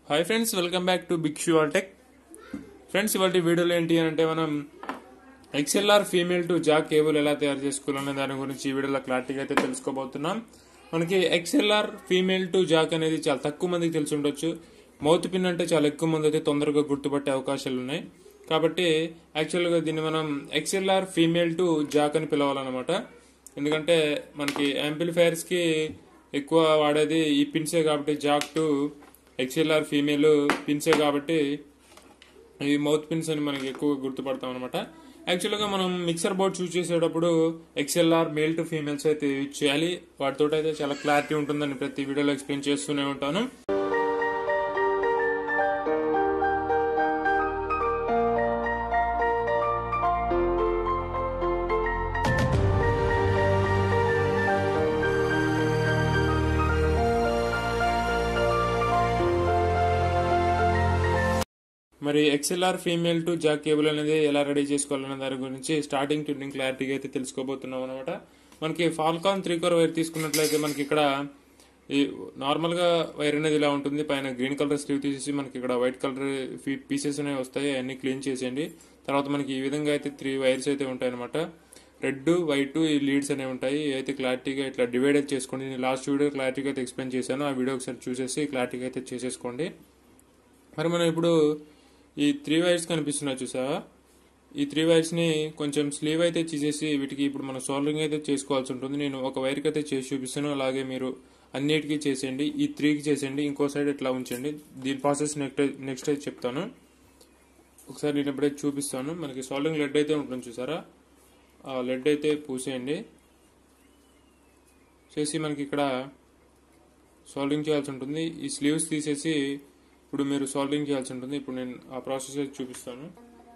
hi friends welcome back to big shoe tech friends ఇవాళ వీడియోలో ఏంటి అని అంటే మనం X L R female to jack cable ఎలా తయారు చేసుకోవాలనే దాని గురించి ఈ వీడియోలో క్లారిటీగా అయితే తెలుసుకోబోతున్నాం మనకి ఎక్స్ఎల్ఆర్ ఫీమేల్ టు జాక్ అనేది చాలా తక్కువ మందికి తెలిసి ఉండొచ్చు మౌత్ పిన్ అంటే చాలా ఎక్కువ మంది అయితే తొందరగా గుర్తుపట్టే అవకాశాలు ఉన్నాయి కాబట్టి యాక్చువల్గా దీన్ని మనం ఎక్స్ఎల్ఆర్ ఫీమేల్ టు జాక్ అని పిలవాలన్నమాట ఎందుకంటే మనకి యాంప్లిఫైర్స్ కి ఎక్కువ వాడేది ఈ పిన్సే కాబట్టి జాక్ టు ఎక్స్ఎల్ఆర్ ఫీమేల్ పిన్సే కాబట్టి ఈ మౌత్ పిన్స్ అని మనకి ఎక్కువ గుర్తుపడతాం అనమాట యాక్చువల్గా మనం మిక్సర్ బోర్డ్ చూస్ చేసేటప్పుడు ఎక్స్ఎల్ఆర్ మేల్ టు ఫీమేల్స్ అయితే యూజ్ చేయాలి వాటితో అయితే చాలా క్లారిటీ ఉంటుందని ప్రతి వీడియోలో ఎక్స్ప్లెయిన్ చేస్తూనే ఉంటాను మరి X L R female to jack cable అనేది ఎలా రెడీ చేసుకోవాలనే దాని గురించి స్టార్టింగ్ టు క్లారిటీగా అయితే తెలుసుకోబోతున్నాం అనమాట మనకి ఫాల్కాన్ త్రీ కోర్ వైర్ తీసుకున్నట్లయితే మనకి ఇక్కడ ఈ నార్మల్ గా వైర్ అనేది ఇలా ఉంటుంది పైన గ్రీన్ కలర్ స్లీవ్ తీసేసి మనకి ఇక్కడ వైట్ కలర్ పీసెస్ అనేవి వస్తాయి అన్ని క్లీన్ చేసేయండి తర్వాత మనకి ఈ విధంగా అయితే త్రీ వైర్స్ అయితే ఉంటాయి అనమాట రెడ్ వైట్ ఈ లీడ్స్ అనేవి ఉంటాయి అయితే క్లారిటీగా ఇట్లా డివైడ్ అయితే చేసుకోండి నేను లాస్ట్ వీడియో క్లారిటీగా అయితే ఎక్స్ప్లెయిన్ చేశాను ఆ వీడియో ఒకసారి చూసేసి క్లారిటీగా అయితే చేసేసుకోండి మరి మనం ఇప్పుడు ఈ త్రీ వైర్స్ కనిపిస్తున్నాయి చూసావా ఈ త్రీ వైర్స్ ని కొంచెం స్లీవ్ అయితే చేసేసి వీటికి ఇప్పుడు మనం సోల్డరింగ్ అయితే చేసుకోవాల్సి ఉంటుంది నేను ఒక వైర్కి అయితే చేసి చూపిస్తాను అలాగే మీరు అన్నిటికీ చేసేయండి ఈ త్రీకి చేసేయండి ఇంకో సైడ్ ఇట్లా ఉంచండి దీని ప్రాసెస్ నెక్స్ట్ నెక్స్ట్ అయితే చెప్తాను ఒకసారి నేను ఎప్పుడైతే చూపిస్తాను మనకి సోల్డరింగ్ లెడ్ అయితే ఉంటుంది చూసారా ఆ లెడ్ అయితే పూసేయండి చేసి మనకి ఇక్కడ సోల్డరింగ్ చేయాల్సి ఉంటుంది ఈ స్లీవ్స్ తీసేసి ఇప్పుడు మీరు సాల్వింగ్ చేయాల్సి ఉంటుంది ఇప్పుడు నేను ఆ ప్రాసెస్ అయితే చూపిస్తాను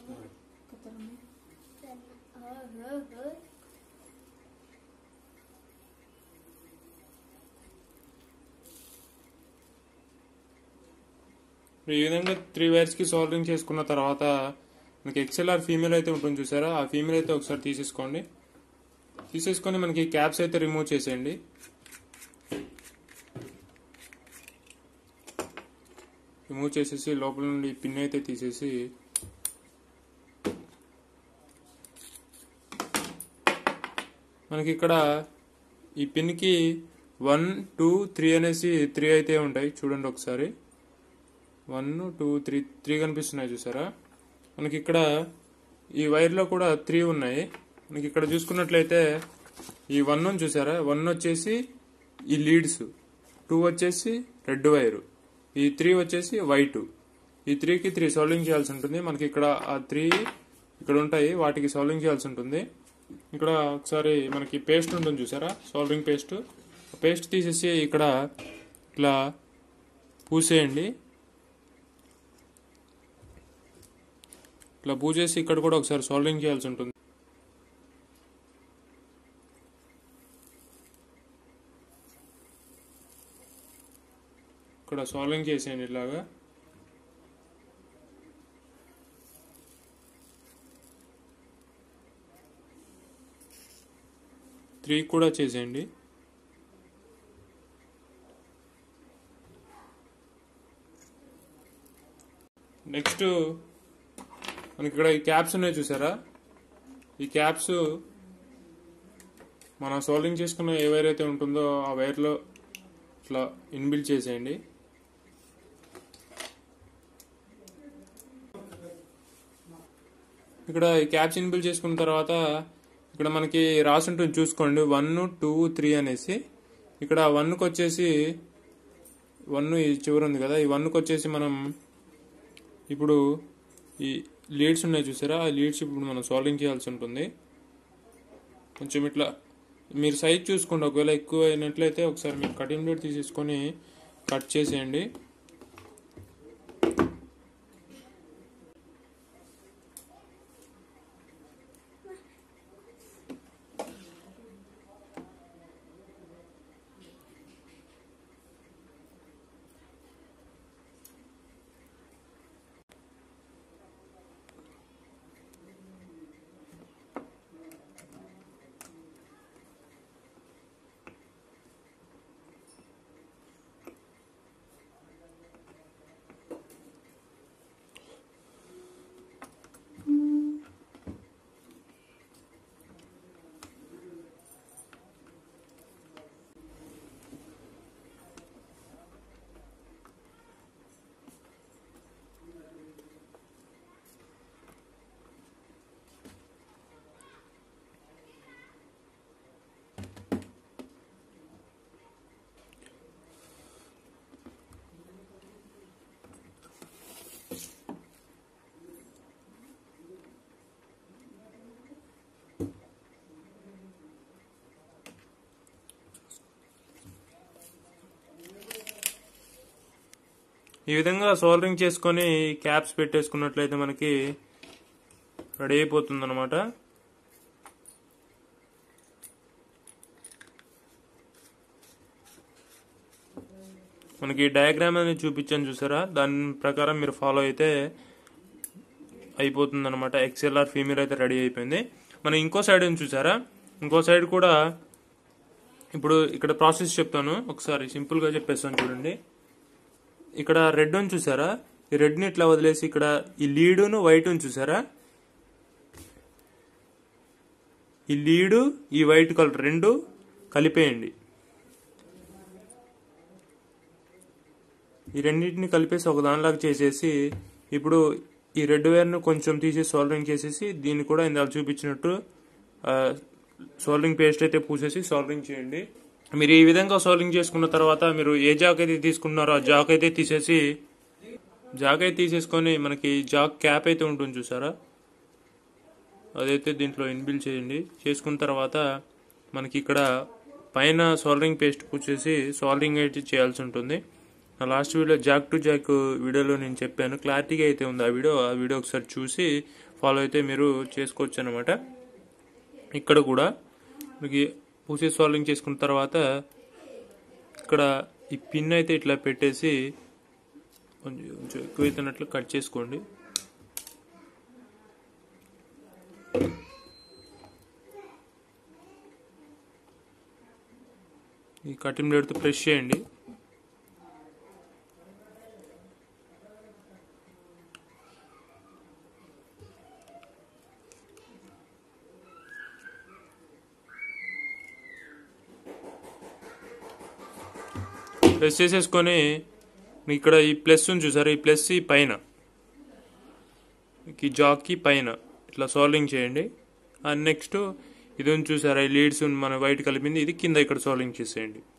ఇప్పుడు ఈ విధంగా త్రీ వైర్స్ కి సాల్వింగ్ చేసుకున్న తర్వాత మనకి ఎక్స్ఎల్ఆర్ ఫీమేల్ అయితే ఉంటుంది చూసారా ఆ ఫీమేల్ అయితే ఒకసారి తీసేసుకోండి తీసేసుకొని మనకి క్యాప్స్ అయితే రిమూవ్ చేసేయండి రిమూవ్ చేసేసి లోపల నుండి పిన్ అయితే తీసేసి మనకి ఇక్కడ ఈ పిన్కి వన్ టూ త్రీ అనేసి త్రీ అయితే ఉంటాయి చూడండి ఒకసారి వన్ టూ త్రీ త్రీ కనిపిస్తున్నాయి చూసారా మనకి ఇక్కడ ఈ వైర్లో కూడా త్రీ ఉన్నాయి మనకి ఇక్కడ చూసుకున్నట్లయితే ఈ వన్ చూసారా వన్ వచ్చేసి ఈ లీడ్స్ టూ వచ్చేసి రెడ్ వైరు ఈ త్రీ వచ్చేసి వైట్ ఈ త్రీకి త్రీ సాల్వింగ్ చేయాల్సి ఉంటుంది మనకి ఇక్కడ ఆ త్రీ ఇక్కడ ఉంటాయి వాటికి సాల్వింగ్ చేయాల్సి ఉంటుంది ఇక్కడ ఒకసారి మనకి పేస్ట్ ఉంటుంది చూసారా సాల్వింగ్ పేస్ట్ పేస్ట్ తీసేసి ఇక్కడ ఇట్లా పూసేయండి ఇట్లా పూసేసి ఇక్కడ కూడా ఒకసారి సాల్వింగ్ చేయాల్సి ఉంటుంది ఇక్కడ సాల్వింగ్ చేసేయండి ఇలాగా త్రీ కూడా చేసేయండి నెక్స్ట్ మనకి ఇక్కడ ఈ క్యాప్స్ ఉన్నాయి చూసారా ఈ క్యాప్స్ మనం సోల్డింగ్ చేసుకున్న ఏ వైర్ అయితే ఉంటుందో ఆ వైర్లో ఇట్లా ఇన్బిల్డ్ చేసేయండి ఇక్కడ ఈ క్యాప్స్ ఇన్బిల్డ్ చేసుకున్న తర్వాత ఇక్కడ మనకి రాసి ఉంటుంది చూసుకోండి వన్ టూ త్రీ అనేసి ఇక్కడ వన్కి వచ్చేసి వన్ ఈ చివరి ఉంది కదా ఈ వన్కి వచ్చేసి మనం ఇప్పుడు ఈ లీడ్స్ ఉన్నాయి చూసారా ఆ లీడ్స్ ఇప్పుడు మనం సాల్వింగ్ చేయాల్సి ఉంటుంది కొంచెం ఇట్లా మీరు సైజ్ చూసుకోండి ఒకవేళ ఎక్కువ అయినట్లయితే ఒకసారి మీరు కటింగ్ బ్లేడ్ తీసేసుకొని కట్ చేసేయండి ఈ విధంగా సోల్డరింగ్ చేసుకొని క్యాప్స్ పెట్టేసుకున్నట్లయితే మనకి రెడీ అయిపోతుంది అనమాట మనకి డయాగ్రామ్ అనేది చూపించాను చూసారా దాని ప్రకారం మీరు ఫాలో అయితే అయిపోతుంది అనమాట ఎక్స్ఎల్ఆర్ ఫీమేల్ అయితే రెడీ అయిపోయింది మనం ఇంకో సైడ్ ఏం చూసారా ఇంకో సైడ్ కూడా ఇప్పుడు ఇక్కడ ప్రాసెస్ చెప్తాను ఒకసారి సింపుల్ గా చెప్పేస్తాను చూడండి ఇక్కడ రెడ్ అని చూసారా ఈ రెడ్ ని ఇట్లా వదిలేసి ఇక్కడ ఈ లీడును వైట్ అని చూసారా ఈ లీడు ఈ వైట్ కలర్ రెండు కలిపేయండి ఈ రెండింటిని కలిపేసి ఒక దానిలాగా చేసేసి ఇప్పుడు ఈ రెడ్ వైర్ను కొంచెం తీసేసి సోల్డరింగ్ చేసేసి దీన్ని కూడా ఇందాక చూపించినట్టు సోల్డరింగ్ పేస్ట్ అయితే పూసేసి సోల్డరింగ్ చేయండి మీరు ఈ విధంగా సోల్డరింగ్ చేసుకున్న తర్వాత మీరు ఏ జాక్ అయితే తీసుకున్నారో ఆ జాక్ అయితే తీసేసి జాక్ అయితే తీసేసుకొని మనకి జాక్ క్యాప్ అయితే ఉంటుంది చూసారా అదైతే దీంట్లో ఇన్బిల్ చేయండి చేసుకున్న తర్వాత మనకి ఇక్కడ పైన సోల్డరింగ్ పేస్ట్ పూసేసి సోల్డరింగ్ అయితే చేయాల్సి ఉంటుంది నా last video jack to jack వీడియోలో నేను చెప్పాను క్లారిటీగా అయితే ఉంది ఆ వీడియో ఆ వీడియో ఒకసారి చూసి ఫాలో అయితే మీరు చేసుకోవచ్చు అనమాట ఇక్కడ కూడా మీకు పూసే సాల్వింగ్ చేసుకున్న తర్వాత ఇక్కడ ఈ పిన్ అయితే ఇట్లా పెట్టేసి కొంచెం కొంచెం ఎక్కువైతున్నట్లు కట్ చేసుకోండి ఈ కటింగ్ బ్లేడ్తో ప్రెస్ చేయండి ప్రెస్ చేసేసుకొని మీకు ఇక్కడ ఈ ప్లస్ ఉంది చూసారా ఈ ప్లస్ ఈ పైన ఈ జాక్కి పైన ఇట్లా సాల్వింగ్ చేయండి అండ్ నెక్స్ట్ ఇది ఉంది చూసారా ఈ లీడ్స్ మన వైట్ కలిపింది ఇది కింద ఇక్కడ సాల్వింగ్ చేసేయండి